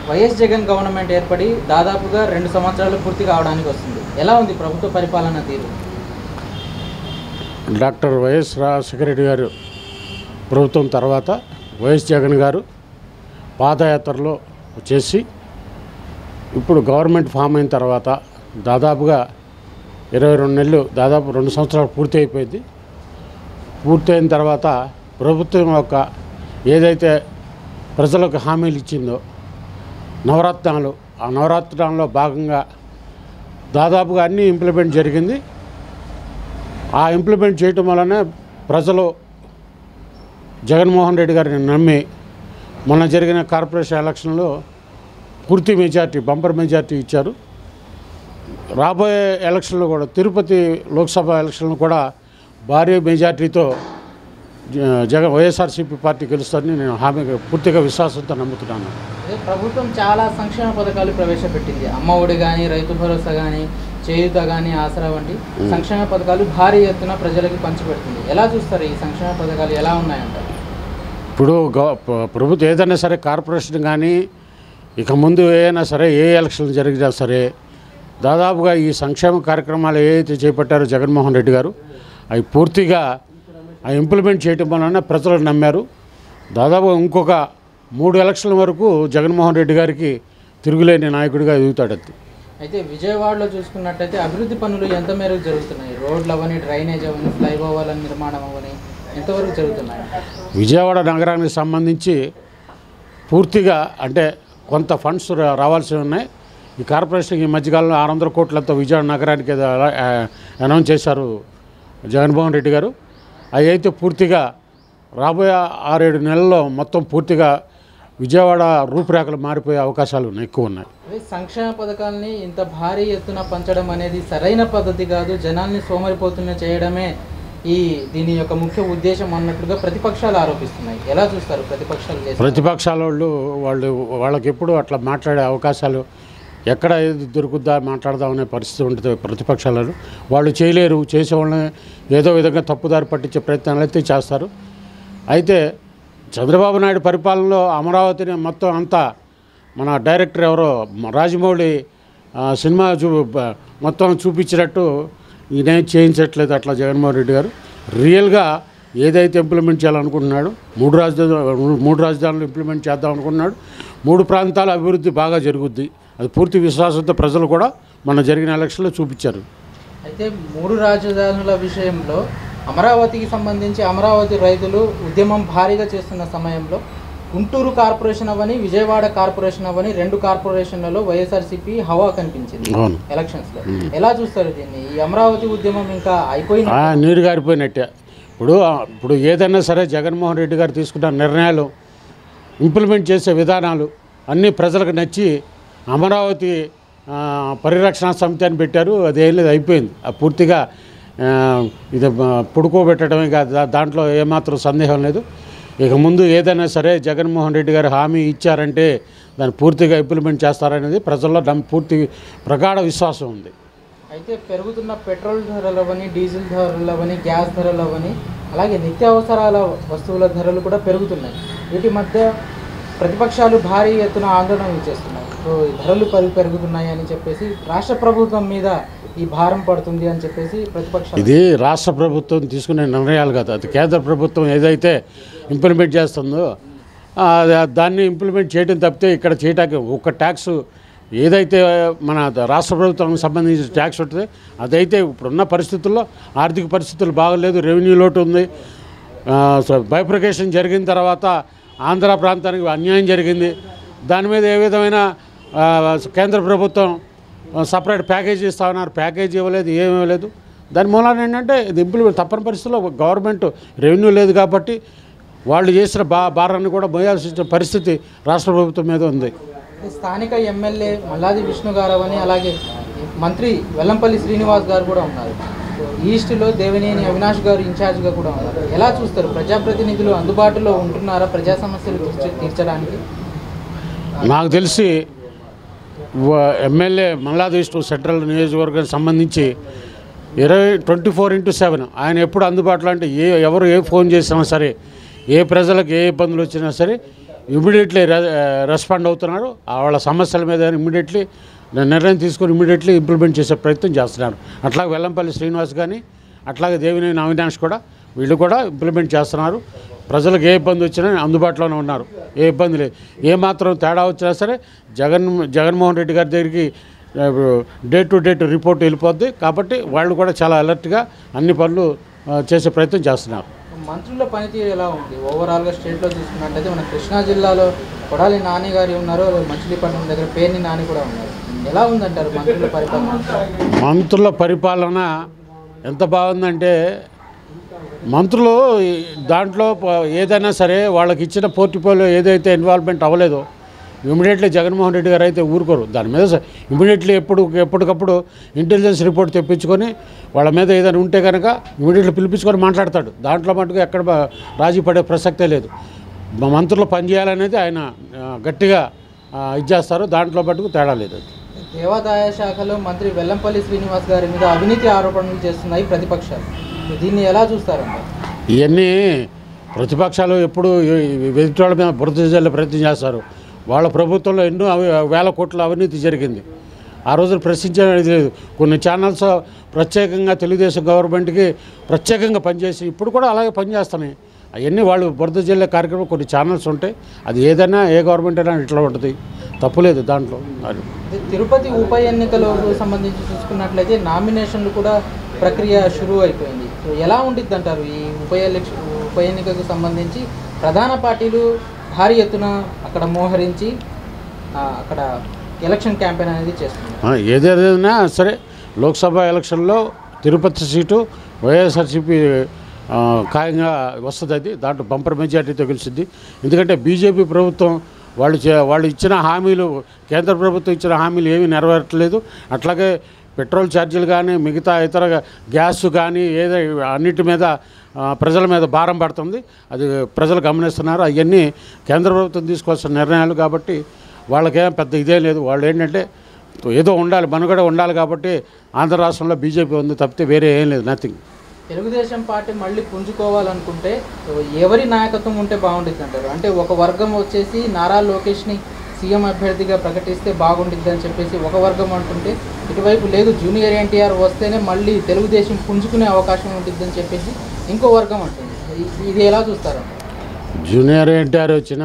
YS Jagan government ఏర్పడి దాదాపుగా రెండు సంవత్సరాలు పూర్తి కావడానికి వస్తుంది ఎలా ఉంది ప్రభుత్వ పరిపాలన తీరు డాక్టర్ వైఎస్ రాజశేఖర రెడ్డి గారు ప్రభుత్వం తర్వాత వైఎస్ జగన్ గారు పాదయాత్రలో చేసి ఇప్పుడు గవర్నమెంట్ ఫామ్ అయిన తర్వాత దాదాపుగా ఇరవై రెండు నెలలు దాదాపు రెండు సంవత్సరాలు పూర్తి అయిపోయింది పూర్తయిన తర్వాత ప్రభుత్వం యొక్క ఏదైతే ప్రజలకు హామీలు ఇచ్చిందో నవరత్నాలు ఆ నవరత్నాల్లో భాగంగా దాదాపుగా అన్నీ ఇంప్లిమెంట్ జరిగింది ఆ ఇంప్లిమెంట్ చేయటం వలన ప్రజలు జగన్మోహన్ రెడ్డి గారిని నమ్మి మొన్న జరిగిన కార్పొరేషన్ ఎలక్షన్లో పూర్తి మెజార్టీ బంపర్ మెజార్టీ ఇచ్చారు రాబోయే ఎలక్షన్లో కూడా తిరుపతి లోక్సభ ఎలక్షన్లు కూడా భారీ మెజార్టీతో జ- జగన్ వైఎస్ఆర్సీపీ పార్టీ గెలుస్తుందని నేను హామీ పూర్తిగా విశ్వాసంతో నమ్ముతున్నాను అదే ప్రభుత్వం చాలా సంక్షేమ పథకాలు ప్రవేశపెట్టింది అమ్మ ఒడి కానీ రైతు భరోసా కానీ చేయూత కానీ ఆసరా వంటి సంక్షేమ పథకాలు భారీ ఎత్తున ప్రజలకి పంచిపెడుతుంది ఎలా చూస్తారు ఈ సంక్షేమ పథకాలు ఎలా ఉన్నాయంటారు ఇప్పుడు గవ- ప్ర- ప్రభుత్వం ఏదైనా సరే కార్పొరేషన్ కానీ ఇక ముందు ఏదైనా సరే ఏ ఎలక్షన్లు జరిగినా సరే దాదాపుగా ఈ సంక్షేమ కార్యక్రమాలు ఏవైతే చేపట్టారో జగన్మోహన్ రెడ్డి గారు అవి పూర్తిగా అవి ఇంప్లిమెంట్ చేయటం వలన ప్రజలు నమ్మారు దాదాపు ఇంకొక మూడు ఎలక్షన్ల వరకు జగన్మోహన్ రెడ్డి గారికి తిరుగులేని నాయకుడిగా ఎదుగుతాడు అది అయితే విజయవాడలో చూసుకున్నట్టయితే అభివృద్ధి పనులు ఎంత మేరకు జరుగుతున్నాయి రోడ్లు అవని డ్రైనేజ్ అవని ఫ్లైఓవర్ల నిర్మాణం అవని ఎంతవరకు జరుగుతున్నాయి విజయవాడ నగరానికి సంబంధించి పూర్తిగా అంటే కొంత ఫండ్స్ రా- రావాల్సి ఉన్నాయి ఈ కార్పొరేషన్ ఈ మధ్యకాలంలో ఆరు వందల కోట్లతో విజయవాడ నగరానికి ఏదో అలా- ఆ, అనౌన్స్ చేశారు జగన్మోహన్ రెడ్డి గారు అవి అయితే పూర్తిగా రాబోయే ఆరేడు నెలల్లో మొత్తం పూర్తిగా విజయవాడ రూపురేఖలు మారిపోయే అవకాశాలు ఉన్నాయి ఎక్కువ ఉన్నాయి అదే సంక్షేమ పథకాలని ఇంత భారీ ఎత్తున పంచడం అనేది సరైన పద్ధతి కాదు జనాల్ని సోమరిపోతున్న చేయడమే ఈ దీని యొక్క ముఖ్య ఉద్దేశం అన్నట్లుగా ప్రతిపక్షాలు ఆరోపిస్తున్నాయి ఎలా చూస్తారు ప్రతిపక్షాలు చేసే ప్రతిపక్షాల వాళ్ళు వాళ్ళు వాళ్ళకి ఎప్పుడు అట్లా మాట్లాడే అవకాశాలు ఎక్కడ ఏది దొరుకుద్దా మాట్లాడదామనే పరిస్థితి ఉంటుంది ప్రతిపక్షాలను వాళ్ళు చేయలేరు చేసేవాళ్ళని ఏదో విధంగా తప్పుదారి పట్టించే ప్రయత్నాలు అయితే చేస్తారు అయితే చంద్రబాబు నాయుడు పరిపాలనలో అమరావతిని మొత్తం అంతా మన డైరెక్టర్ ఎవరో మ- రాజమౌళి ఆ, సినిమా చూ బ- మొత్తం చూపించినట్టు ఈయన చేయించట్లేదు అట్లా జగన్మోహన్ రెడ్డి గారు రియల్గా ఏదైతే ఇంప్లిమెంట్ చేయాలనుకుంటున్నాడు మూడు రాజధానులు మూడు రాజధానులు ఇంప్లిమెంట్ చేద్దాం అనుకున్నాడు మూడు ప్రాంతాల అభివృద్ధి బాగా జరుగుద్ది అది పూర్తి విశ్వాసంతో ప్రజలు కూడా మన జరిగిన ఎలక్షన్లో చూపించారు అయితే మూడు రాజధానుల విషయంలో అమరావతికి సంబంధించి అమరావతి రైతులు ఉద్యమం భారీగా చేస్తున్న సమయంలో గుంటూరు కార్పొరేషన్ అవని విజయవాడ కార్పొరేషన్ అవని రెండు కార్పొరేషన్లలో వైఎస్ఆర్సీపీ హవా కనిపించింది అవును ఎలక్షన్స్ లో ఎలా చూస్తారు దీన్ని ఈ అమరావతి ఉద్యమం ఇంకా అయిపోయిన ఆ, నీరు గారిపోయినట్టే ఇప్పుడు ఆ, ఇప్పుడు ఏదైనా సరే జగన్మోహన్ రెడ్డి గారు తీసుకున్న నిర్ణయాలు ఇంప్లిమెంట్ చేసే విధానాలు అన్నీ ప్రజలకు నచ్చి అమరావతి ఆ, పరిరక్షణ సమితి అని పెట్టారు అదేం లేదు అయిపోయింది ఆ పూర్తిగా ఆ, ఇది ఆ, పుడుకోబెట్టడమే కాదు దా- దాంట్లో ఏమాత్రం సందేహం లేదు ఇక ముందు ఏదైనా సరే జగన్మోహన్ రెడ్డి గారు హామీ ఇచ్చారంటే దాన్ని పూర్తిగా ఇంప్లిమెంట్ చేస్తారనేది ప్రజల్లో నమ్మ పూర్తి ప్రగాఢ విశ్వాసం ఉంది అయితే పెరుగుతున్న పెట్రోల్ ధరలు అవని డీజిల్ ధరలు అవని గ్యాస్ ధరలు అవని అలాగే నిత్యావసరాల వస్తువుల ధరలు కూడా పెరుగుతున్నాయి వీటి మధ్య ప్రతిపక్షాలు భారీ ఎత్తున ఆందోళనలు చేస్తున్నాయి సో ఈ ధరలు పెరుగు పెరుగుతున్నాయి అని చెప్పేసి రాష్ట్ర ప్రభుత్వం మీద ఈ భారం పడుతుంది అని చెప్పేసి ప్రతిపక్షాలు ఇది రాష్ట్ర ప్రభుత్వం తీసుకునే నిర్ణయాలు కాదు అది కేంద్ర ప్రభుత్వం ఏదైతే ఇంప్లిమెంట్ చేస్తుందో ఆ, దా- దాన్ని ఇంప్లిమెంట్ చేయడం తప్పితే ఇక్కడ చేయటానికి ఒక ట్యాక్స్ ఏదైతే మన రాష్ట్ర ప్రభుత్వానికి సంబంధించిన ట్యాక్స్ ఉంటుంది అదైతే ఇప్పుడున్న పరిస్థితుల్లో ఆర్థిక పరిస్థితులు బాగలేదు రెవెన్యూ లోటు ఉంది ఆ, సో బైఫ్రికేషన్ జరిగిన తర్వాత ఆంధ్ర ప్రాంతానికి అన్యాయం జరిగింది దాని మీద ఏ విధమైన ఆ, కేంద్ర ప్రభుత్వం సపరేట్ ప్యాకేజ్ ఇస్తామన్నారు ప్యాకేజ్ ఇవ్వలేదు ఏమీ ఇవ్వలేదు దాని మూలాన ఏంటంటే ఇది ఇంప్లిమెంట్ తప్పని పరిస్థితుల్లో గవర్నమెంట్ రెవెన్యూ లేదు కాబట్టి వాళ్ళు చేసిన బా భారాన్ని కూడా మోయాల్సిన పరిస్థితి రాష్ట్ర ప్రభుత్వం మీద ఉంది స్థానిక ఎమ్మెల్యే మల్లాది విష్ణు గారు అని అలాగే మంత్రి వెల్లంపల్లి శ్రీనివాస్ గారు కూడా ఉన్నారు సో ఈస్ట్లో దేవినేని అవినాష్ గారు ఇన్ఛార్జ్గా కూడా ఉన్నారు ఎలా చూస్తారు ప్రజాప్రతినిధులు అందుబాటులో ఉంటున్నారా ప్రజా సమస్యలు తీర్చ- తీర్చడానికి నాకు తెలిసి వ- ఎమ్మెల్యే మల్లాది విష్ణు సెంట్రల్ నియోజకవర్గానికి సంబంధించి ఇరవై ట్వంటీ ఫోర్ ఇంటూ సెవెన్ ఆయన ఎప్పుడు అందుబాటులో అంటే ఏ ఎవరు ఏ ఫోన్ చేసినా సరే ఏ ప్రజలకు ఏ ఇబ్బందులు వచ్చినా సరే ఇమీడియట్లీ రెస్పాండ్ అవుతున్నారు ఆ వాళ్ళ సమస్యల మీద ఇమీడియట్లీ నిర్ణయం తీసుకొని ఇమీడియట్లీ ఇంప్లిమెంట్ చేసే ప్రయత్నం చేస్తున్నారు అట్లాగే వెల్లంపల్లి శ్రీనివాస్ కానీ అట్లాగే దేవినేని అవినాష్ కూడా వీళ్ళు కూడా ఇంప్లిమెంట్ చేస్తున్నారు ప్రజలకు ఏ ఇబ్బంది వచ్చినా అందుబాటులోనే ఉన్నారు ఏ ఇబ్బంది లేదు ఏ మాత్రం తేడా వచ్చినా సరే జగన్ జగన్మోహన్ రెడ్డి గారి దగ్గరికి డే టు డేట్ రిపోర్ట్ వెళ్ళిపోద్ది కాబట్టి వాళ్ళు కూడా చాలా అలర్ట్గా అన్ని పనులు ఆ, చేసే ప్రయత్నం చేస్తున్నారు మంత్రుల పనితీరు ఎలా ఉంది ఓవరాల్గా స్టేట్లో చూసుకున్నట్టయితే మన కృష్ణా జిల్లాలో కొడాలి నాని గారు ఉన్నారు మచిలీపట్నం దగ్గర పేర్ని నాని కూడా ఉన్నారు ఎలా ఉందంటారు మంత్రుల పరిపాలన మంత్రుల పరిపాలన ఎంత బాగుందంటే మంత్రులు ఈ దాంట్లో ప- ఏదైనా సరే వాళ్ళకి ఇచ్చిన పోర్టిఫోలియో ఏదైతే ఇన్వాల్వ్మెంట్ అవ్వలేదో ఇమీడియట్లీ జగన్మోహన్ రెడ్డి గారు అయితే ఊరుకోరు దాని మీద స- ఇమీడియట్లీ ఎప్పుడు ఎప్పటికప్పుడు ఇంటెలిజెన్స్ రిపోర్ట్ తెప్పించుకొని వాళ్ళ మీద ఏదైనా ఉంటే కనుక ఇమీడియట్లీ పిలిపించుకొని మాట్లాడతాడు దాంట్లో మటుకు ఎక్కడ బ- రాజీ పడే ప్రసక్తే లేదు మా మంత్రులు పనిచేయాలనేది ఆయన ఆ, గట్టిగా ఆ, ఇది చేస్తారు దాంట్లో మటుకు తేడా లేదు అది దేవాదాయ శాఖలో మంత్రి వెల్లంపల్లి శ్రీనివాస్ గారి మీద అవినీతి ఆరోపణలు చేస్తున్నాయి ప్రతిపక్షాలు దీన్ని ఎలా చూస్తారండి ఇవన్నీ ప్రతిపక్షాలు ఎప్పుడు ఎదుటి మీద బురద జల్లే ప్రయత్నం చేస్తారు వాళ్ళ ప్రభుత్వంలో ఎన్నో అవి వేల కోట్ల అవినీతి జరిగింది ఆ రోజున ప్రశ్నించేది లేదు కొన్ని ఛానల్స్ ప్రత్యేకంగా తెలుగుదేశం గవర్నమెంట్కి ప్రత్యేకంగా పనిచేసి ఇప్పుడు కూడా అలాగే పనిచేస్తున్నాయి అవన్నీ వాళ్ళు బురద జల్లే కార్యక్రమం కొన్ని ఛానల్స్ ఉంటాయి అది ఏదైనా ఏ గవర్నమెంట్ అయినా ఇట్లా ఉంటుంది తప్పులేదు దాంట్లో అది ఇది తిరుపతి ఉప ఎన్నికలకు సంబంధించి చూసుకున్నట్లయితే నామినేషన్లు కూడా ప్రక్రియ షురూ అయిపోయింది సో ఎలా ఉండిద్ది అంటారు ఈ ఉప ఎలక్ష ఉప ఎన్నికకు సంబంధించి ప్రధాన పార్టీలు భారీ ఎత్తున అక్కడ మోహరించి ఆ, అక్కడ ఎలక్షన్ క్యాంపెయిన్ అనేది చేస్తున్నారు ఆ, ఏదేదైనా సరే లోక్సభ ఎలక్షన్లో తిరుపతి సీటు వైఎస్ఆర్సీపీ ఆ, ఖాయంగా వస్తుంది అది దాంట్లో బంపర్ మెజార్టీతో గెలిచింది ఎందుకంటే బీజేపీ ప్రభుత్వం వాళ్ళు చే- వాళ్ళు ఇచ్చిన హామీలు కేంద్ర ప్రభుత్వం ఇచ్చిన హామీలు ఏమీ నెరవేరట్లేదు అట్లాగే పెట్రోల్ ఛార్జీలు కానీ మిగతా ఇతర గ్యాస్ కానీ ఏదో అన్నిటి మీద ఆ, ప్రజల మీద భారం పడుతుంది అది ప్రజలు గమనిస్తున్నారు అవన్నీ కేంద్ర ప్రభుత్వం తీసుకోవాల్సిన నిర్ణయాలు కాబట్టి వాళ్ళకేం పెద్ద ఇదే లేదు వాళ్ళు ఏంటంటే ఏదో ఉండాలి మనుగడ ఉండాలి కాబట్టి ఆంధ్ర రాష్ట్రంలో బీజేపీ ఉంది తప్పితే వేరే ఏం లేదు నథింగ్ తెలుగుదేశం పార్టీ మళ్ళీ పుంజుకోవాలనుకుంటే ఎవరి నాయకత్వం ఉంటే బాగుంటుంది అంటారు అంటే ఒక వర్గం వచ్చేసి నారా లోకేష్ని సీఎం అభ్యర్థిగా ప్రకటిస్తే బాగుండిద్ది అని చెప్పేసి ఒక వర్గం అంటుంటే ఇటువైపు లేదు జూనియర్ ఎన్టీఆర్ వస్తేనే మళ్ళీ తెలుగుదేశం పుంజుకునే అవకాశం ఉంటుంది అని చెప్పేసి ఇంకో వర్గం అంటుంది ఇ- ఇది ఎలా చూస్తారు జూనియర్ ఎన్టీఆర్ వచ్చినా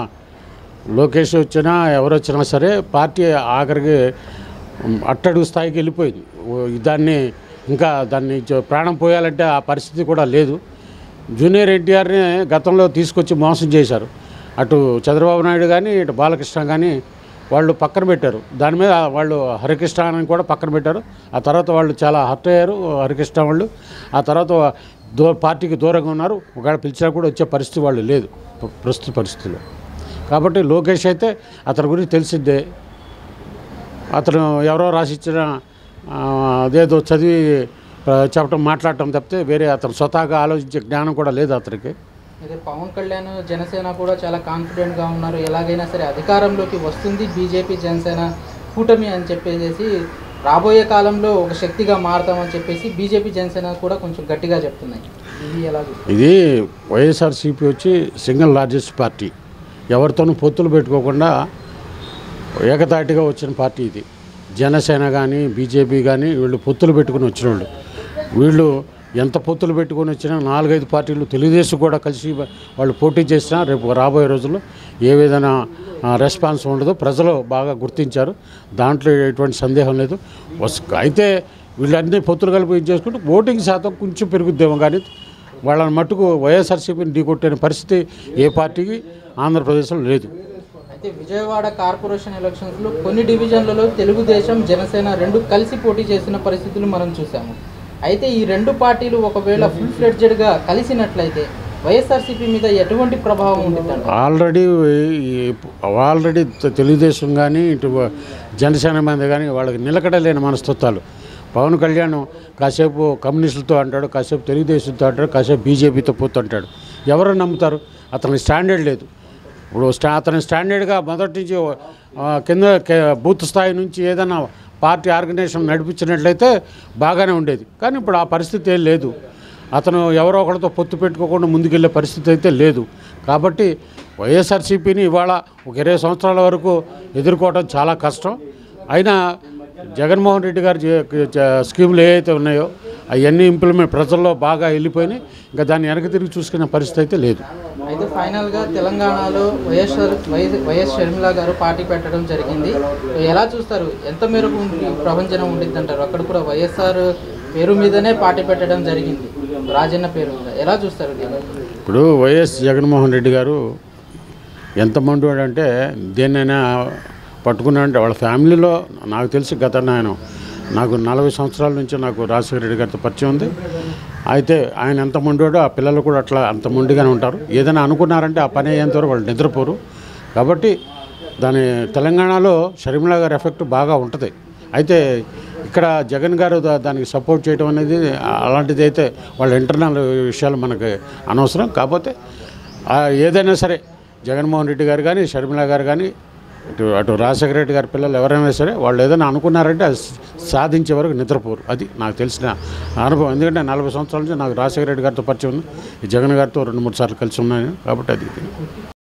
లోకేష్ వచ్చినా ఎవరు వచ్చినా సరే పార్టీ ఆఖరికి ఉమ్, అట్టడుగు స్థాయికి వెళ్ళిపోయింది ఓ, దాన్ని ఇంకా దాన్ని చ- ప్రాణం పోయాలంటే ఆ పరిస్థితి కూడా లేదు జూనియర్ ఎన్టీఆర్ని గతంలో తీసుకొచ్చి మోసం చేశారు అటు చంద్రబాబు నాయుడు కానీ ఇటు బాలకృష్ణ కానీ వాళ్ళు పక్కన పెట్టారు దాని మీద వాళ్ళు హరికృష్ణ అని కూడా పక్కన పెట్టారు ఆ తర్వాత వాళ్ళు చాలా హర్ట్ అయ్యారు హరికృష్ణ వాళ్ళు ఆ తర్వాత దో పార్టీకి దూరంగా ఉన్నారు ఒకవేళ పిలిచినా కూడా వచ్చే పరిస్థితి వాళ్ళు లేదు ప్ర- ప్రస్తుత పరిస్థితిలో కాబట్టి లోకేష్ అయితే అతని గురించి తెలిసిద్దే అతను ఎవరో రాసిచ్చిన ఆ, అదేదో చదివి ఆ, చెప్పడం మాట్లాడటం తప్పితే వేరే అతను స్వతహాగా ఆలోచించే జ్ఞానం కూడా లేదు అతనికి అదే పవన్ కళ్యాణ్ జనసేన కూడా చాలా కాన్ఫిడెంట్గా ఉన్నారు ఎలాగైనా సరే అధికారంలోకి వస్తుంది బీజేపీ జనసేన కూటమి అని చెప్పేసి రాబోయే కాలంలో ఒక శక్తిగా మారుతామని చెప్పేసి బీజేపీ జనసేన కూడా కొంచెం గట్టిగా చెప్తున్నాయి ఇది ఎలా చూస్తారు? ఇది వైఎస్ఆర్సీపీ వచ్చి సింగిల్ లార్జెస్ట్ పార్టీ ఎవరితోనూ పొత్తులు పెట్టుకోకుండా ఏకతాటిగా వచ్చిన పార్టీ ఇది జనసేన కానీ బీజేపీ కానీ వీళ్ళు పొత్తులు పెట్టుకుని వచ్చిన వాళ్ళు వీళ్ళు ఎంత పొత్తులు పెట్టుకొని వచ్చినా నాలుగైదు పార్టీలు తెలుగుదేశం కూడా కలిసి వాళ్ళు పోటీ చేసినా రేపు రాబోయే రోజుల్లో ఏ విధంగా ఆ, రెస్పాన్స్ ఉండదో ప్రజలు బాగా గుర్తించారు దాంట్లో ఎటువంటి సందేహం లేదు వస్- అయితే వీళ్ళన్నీ పొత్తులు కలిపి ఇది చేసుకుంటే ఓటింగ్ శాతం కొంచెం పెరుగుద్దేమో కానీ వాళ్ళని మట్టుకు వైఎస్ఆర్సీపీని ఢీకొట్టిన పరిస్థితి ఏ పార్టీకి ఆంధ్రప్రదేశ్లో లేదు అయితే విజయవాడ కార్పొరేషన్ ఎలక్షన్స్లో కొన్ని డివిజన్లలో తెలుగుదేశం జనసేన రెండు కలిసి పోటీ చేసిన పరిస్థితులు మనం చూసాము అయితే ఈ రెండు పార్టీలు ఒకవేళ ఫుల్ ఫ్లెడ్జెడ్గా కలిసినట్లయితే వైఎస్ఆర్సీపీ మీద ఎటువంటి ప్రభావం ఉంటుందంట ఆల్రెడీ ఈ- ఆల్రెడీ తె- తెలుగుదేశం కానీ ఇటు జనసేన మీద కానీ వాళ్ళకి నిలకడలేని మనస్తత్వాలు పవన్ కళ్యాణ్ కాసేపు కమ్యూనిస్టులతో అంటాడు కాసేపు తెలుగుదేశంతో అంటాడు కాసేపు బీజేపీతో పోతూ అంటాడు ఎవరు నమ్ముతారు అతని స్టాండర్డ్ లేదు ఇప్పుడు స్టా అతని స్టాండర్డ్గా మొదటి నుంచి ఆ, కింద కే- బూత్ స్థాయి నుంచి ఏదైనా పార్టీ ఆర్గనైజేషన్ నడిపించినట్లయితే బాగానే ఉండేది కానీ ఇప్పుడు ఆ పరిస్థితి ఏం లేదు అతను ఎవరో ఒకరితో పొత్తు పెట్టుకోకుండా ముందుకెళ్ళే పరిస్థితి అయితే లేదు కాబట్టి వైఎస్ఆర్సీపీని ఇవాళ ఒక ఇరవై సంవత్సరాల వరకు ఎదుర్కోవడం చాలా కష్టం అయినా జగన్మోహన్ రెడ్డి గారి జే- జ- స్కీములు ఏవైతే ఉన్నాయో అవన్నీ ఇంప్లిమెంట్ ప్రజల్లో బాగా వెళ్ళిపోయినాయి ఇంకా దాన్ని వెనక తిరిగి చూసుకునే పరిస్థితి అయితే లేదు అయితే ఫైనల్గా తెలంగాణలో వైఎస్ఆర్ వైఎస్ వైఎస్ షర్మిల గారు పార్టీ పెట్టడం జరిగింది ఎలా చూస్తారు ఎంత మేరకు ఉంది ప్రపంచం ఉండిద్ది అంటారు అక్కడ కూడా వైఎస్ఆర్ పేరు మీదనే పార్టీ పెట్టడం జరిగింది రాజన్న పేరు మీద ఎలా చూస్తారు దీన్ని ఇప్పుడు వైఎస్ జగన్మోహన్ రెడ్డి గారు ఎంత మండివాడు అంటే దేన్నైనా పట్టుకున్నాడంటే వాళ్ళ ఫ్యామిలీలో నాకు తెలిసి గత నేను నాకు నలభై సంవత్సరాల నుంచి నాకు రాజశేఖర రెడ్డి గారితో పరిచయం ఉంది అయితే ఆయన ఎంత మొండివాడో ఆ పిల్లలు కూడా అట్లా అంత మొండిగానే ఉంటారు ఏదైనా అనుకున్నారంటే ఆ పని అయ్యేంత వరకు వాళ్ళు నిద్రపోరు కాబట్టి దాని తెలంగాణలో షర్మిల గారి ఎఫెక్ట్ బాగా ఉంటుంది అయితే ఇక్కడ జగన్ గారు దా- దానికి సపోర్ట్ చేయడం అనేది అలాంటిది అయితే వాళ్ళ ఇంటర్నల్ విషయాలు మనకి అనవసరం కాకపోతే ఆ, ఏదైనా సరే జగన్మోహన్ రెడ్డి గారు కానీ షర్మిల గారు కానీ ఇటు అటు రాజశేఖర రెడ్డి గారి పిల్లలు ఎవరైనా సరే వాళ్ళు ఏదైనా అనుకున్నారంటే అది సాధించే వరకు నిద్రపోరు అది నాకు తెలిసిన అనుభవం ఎందుకంటే నలభై సంవత్సరాల నుంచి నాకు రాజశేఖర రెడ్డి గారితో పరిచయం ఉంది ఈ జగన్ గారితో రెండు మూడు సార్లు కలిసి ఉన్నాను కాబట్టి అది